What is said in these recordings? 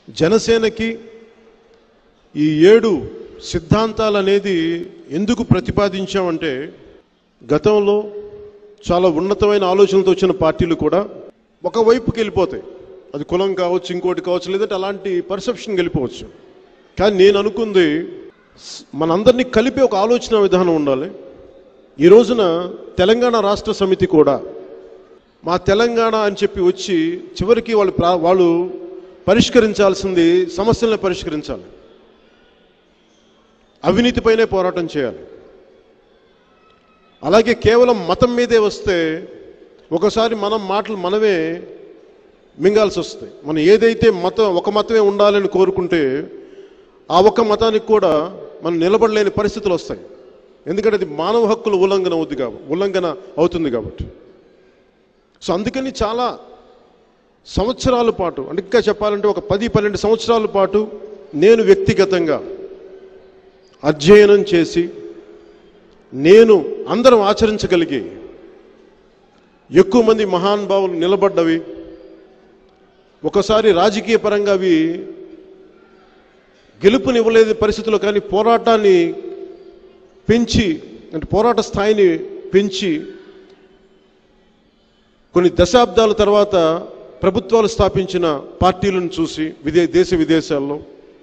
జనసేనకి ఈ ఏడు సిద్ధాంతాలు అనేది ఎందుకు ప్రతిపాదించామంటే గతంలో చాలా ఉన్నతమైన ఆలోచనలతో వచ్చిన పార్టీలు కూడా ఒకవైపుకి వెళ్ళిపోతాయి అది కులం కావచ్చు ఇంకోటి కావచ్చు లేదంటే అలాంటి పర్సెప్షన్ వెళ్ళిపోవచ్చు కానీ నేను అనుకుంది స్- మనందరినీ కలిపే ఒక ఆలోచన విధానం ఉండాలి ఈ రోజున తెలంగాణ రాష్ట్ర సమితి కూడా మా తెలంగాణ అని చెప్పి వచ్చి చివరికి వాళ్ళు ప్రా వాళ్ళు పరిష్కరించాల్సింది సమస్యలను పరిష్కరించాలి అవినీతిపైనే పోరాటం చేయాలి అలాగే కేవలం మతం మీదే వస్తే ఒకసారి మనం మాటలు మనమే మింగాల్సి వస్తాయి మనం ఏదైతే మతం ఒక మతమే ఉండాలని కోరుకుంటే ఆ ఒక్క మతానికి కూడా మనం నిలబడలేని పరిస్థితులు వస్తాయి ఎందుకంటే అది మానవ హక్కుల ఉల్లంఘన అవుద్ది కాబట్టి ఉల్లంఘన అవుతుంది కాబట్టి సో అందుకని చాలా సంవత్సరాల పాటు అంటే ఇంకా చెప్పాలంటే ఒక పది పన్నెండు సంవత్సరాల పాటు నేను వ్యక్తిగతంగా అధ్యయనం చేసి నేను అందరం ఆచరించగలిగి ఎక్కువ మంది మహానుభావులు నిలబడ్డవి ఒకసారి రాజకీయ పరంగా అవి గెలుపునివ్వలేదు పరిస్థితుల్లో కానీ పోరాటాన్ని పెంచి అంటే పోరాట స్థాయిని పెంచి కొన్ని దశాబ్దాల తర్వాత ప్రభుత్వాలు స్థాపించిన పార్టీలను చూసి విదే దేశ విదేశాల్లో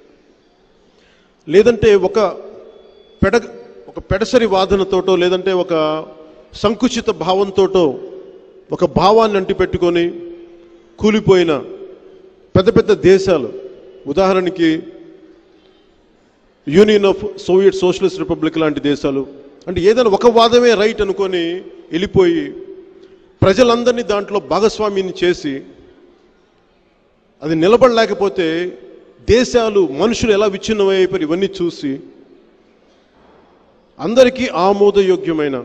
లేదంటే ఒక పెడ ఒక పెడసరి వాదనతోటో లేదంటే ఒక సంకుచిత భావంతోటో ఒక భావాన్ని అంటిపెట్టుకొని కూలిపోయిన పెద్ద పెద్ద దేశాలు ఉదాహరణకి Union of Soviet Socialist Republic లాంటి దేశాలు అంటే ఏదైనా ఒక వాదమే రైట్ అనుకొని వెళ్ళిపోయి ప్రజలందరినీ దాంట్లో భాగస్వామ్యాన్ని చేసి అది నిలబడలేకపోతే దేశాలు మనుషులు ఎలా విచ్ఛిన్నమైపోయి ఇవన్నీ చూసి అందరికీ ఆమోదయోగ్యమైన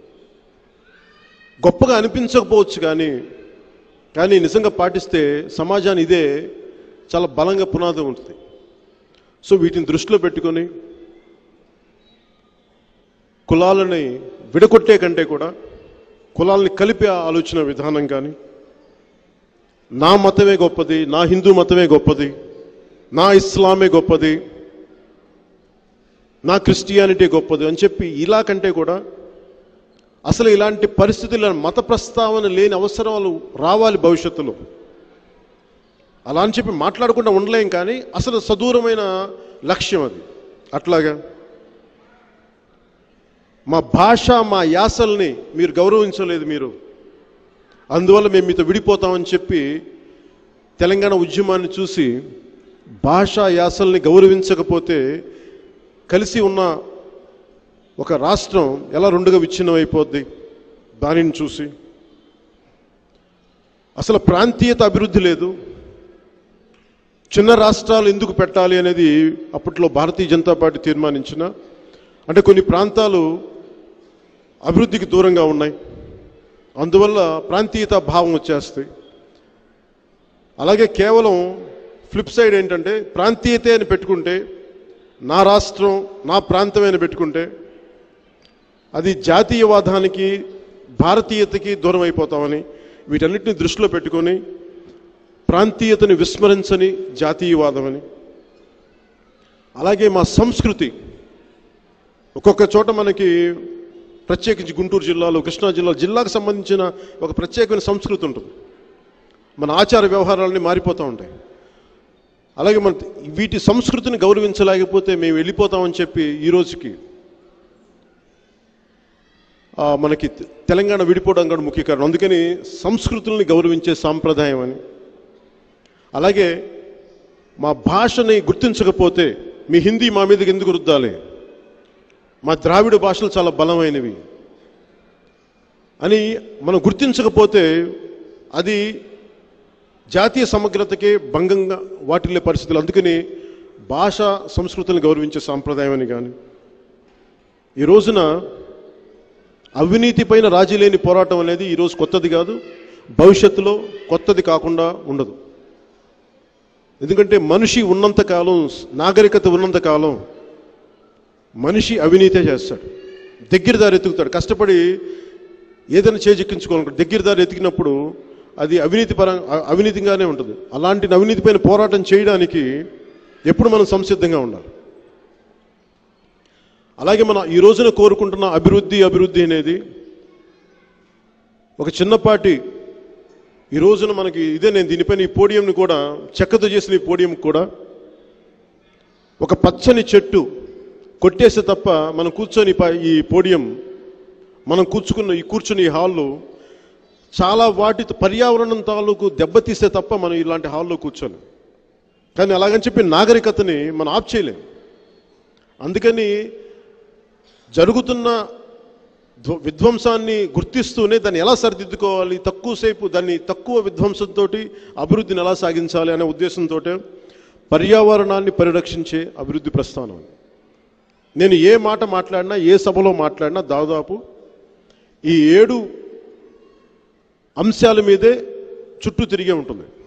గొప్పగా అనిపించకపోవచ్చు కానీ కానీ నిజంగా పాటిస్తే సమాజాన్ని ఇదే చాలా బలంగా పునాది ఉంటుంది సో వీటిని దృష్టిలో పెట్టుకొని కులాలని విడగొట్టే కంటే కూడా కులాలని కలిపే ఆలోచన విధానం కానీ నా మతమే గొప్పది నా హిందూ మతమే గొప్పది నా ఇస్లామే గొప్పది నా క్రిస్టియానిటీ గొప్పది అని చెప్పి ఇలా కంటే కూడా అసలు ఇలాంటి పరిస్థితుల మత ప్రస్తావన లేని అవసరాలు రావాలి భవిష్యత్తులో అలా అని చెప్పి మాట్లాడకుండా ఉండలేం కానీ అసలు సదూరమైన లక్ష్యం అది అట్లాగా మా భాష మా యాసల్ని మీరు గౌరవించలేదు మీరు అందువల్ల మేము మీతో విడిపోతామని చెప్పి తెలంగాణ ఉద్యమాన్ని చూసి భాషా యాసల్ని గౌరవించకపోతే కలిసి ఉన్న ఒక రాష్ట్రం ఎలా రెండుగా విచ్ఛిన్నం అయిపోద్ది దానిని చూసి అసలు ప్రాంతీయత అభివృద్ధి లేదు చిన్న రాష్ట్రాలు ఎందుకు పెట్టాలి అనేది అప్పట్లో భారతీయ జనతా పార్టీ తీర్మానించిన అంటే కొన్ని ప్రాంతాలు అభివృద్ధికి దూరంగా ఉన్నాయి అందువల్ల ప్రాంతీయత భావం వచ్చేస్తాయి అలాగే కేవలం ఫ్లిప్ సైడ్ ఏంటంటే ప్రాంతీయతే అని పెట్టుకుంటే నా రాష్ట్రం నా ప్రాంతమే అని పెట్టుకుంటే అది జాతీయవాదానికి భారతీయతకి దూరం అయిపోతామని వీటన్నిటిని దృష్టిలో పెట్టుకొని ప్రాంతీయతని విస్మరించని జాతీయవాదమని అలాగే మా సంస్కృతి ఒక్కొక్క చోట మనకి ప్రత్యేకించి గుంటూరు జిల్లాలో కృష్ణా జిల్లా జిల్లాకు సంబంధించిన ఒక ప్రత్యేకమైన సంస్కృతి ఉంటుంది మన ఆచార వ్యవహారాలన్నీ మారిపోతూ ఉంటాయి అలాగే మన వీటి సంస్కృతిని గౌరవించలేకపోతే మేము వెళ్ళిపోతామని చెప్పి ఈ రోజుకి ఆ, మనకి తె- తెలంగాణ విడిపోవడం కూడా ముఖ్య కారణం అందుకని సంస్కృతుల్ని గౌరవించే సాంప్రదాయం అని అలాగే మా భాషని గుర్తించకపోతే మీ హిందీ మా మీదకి ఎందుకు రుద్దాలి మా ద్రావిడ భాషలు చాలా బలమైనవి అని మనం గుర్తించకపోతే అది జాతీయ సమగ్రతకే భంగంగా వాటిల్లే పరిస్థితులు అందుకని భాష సంస్కృతిని గౌరవించే సాంప్రదాయం అని కానీ ఈ రోజున అవినీతి పైన రాజీ లేని పోరాటం అనేది ఈరోజు కొత్తది కాదు భవిష్యత్తులో కొత్తది కాకుండా ఉండదు ఎందుకంటే మనిషి ఉన్నంత కాలం నాగరికత ఉన్నంత కాలం మనిషి అవినీతే చేస్తాడు దగ్గర దారి ఎత్తుకుతాడు కష్టపడి ఏదైనా చేజెక్కించుకోవాలనుకో దగ్గర దారి ఎతికినప్పుడు అది అవినీతి పరం అ- అవినీతిగానే ఉంటుంది అలాంటి అవినీతి పైన పోరాటం చేయడానికి ఎప్పుడు మనం సంసిద్ధంగా ఉండాలి అలాగే మనం ఈ రోజున కోరుకుంటున్న అభివృద్ధి అభివృద్ధి అనేది ఒక చిన్నపాటి ఈ రోజున మనకి ఇదే నేను దీనిపైన ఈ పోడియంని కూడా చెక్కతో చేసిన ఈ పోడియం కూడా ఒక పచ్చని చెట్టు కొట్టేస్తే తప్ప మనం కూర్చొని ప- ఈ పోడియం మనం కూర్చుకున్న ఈ కూర్చుని ఈ హాల్లో చాలా వాటి పర్యావరణం తాలూకు దెబ్బతీస్తే తప్ప మనం ఇలాంటి హాల్లో కూర్చోలేం కానీ అలాగని చెప్పి నాగరికతని మనం ఆప్ చేయలేం అందుకని జరుగుతున్న ధ్వ- విధ్వంసాన్ని గుర్తిస్తూనే దాన్ని ఎలా సరిదిద్దుకోవాలి తక్కువసేపు దాన్ని తక్కువ విధ్వంసంతో అభివృద్ధిని ఎలా సాగించాలి అనే ఉద్దేశంతో పర్యావరణాన్ని పరిరక్షించే అభివృద్ధి ప్రస్థానం నేను ఏ మాట మాట్లాడినా ఏ సభలో మాట్లాడినా దాదాపు ఈ ఏడు అంశాల మీదే చుట్టూ తిరిగే ఉంటుంది